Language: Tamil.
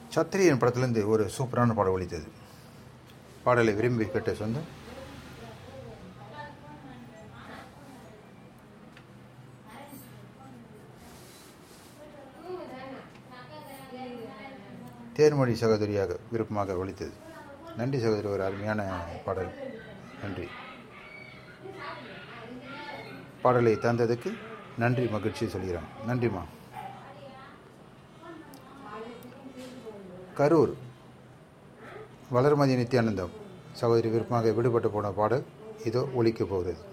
சத்திரியன் படத்துலேருந்து ஒரு சூப்பரான பாடல் ஒலித்தது பாடலை விரும்பி கேட்ட சொந்தம் தேர்மொழி சகோதரியாக விருப்பமாக ஒலித்தது நன்றி சகோதரி ஒரு அருமையான பாடல் நன்றி பாடலை தந்ததுக்கு நன்றி மகிழ்ச்சி சொல்கிறோம் நன்றிம்மா கரூர் வளர்மதி நித்யானந்தம் சகோதரி விருப்பமாக விடுபட்டு போன பாடல் இதோ ஒலிக்கப் போகிறது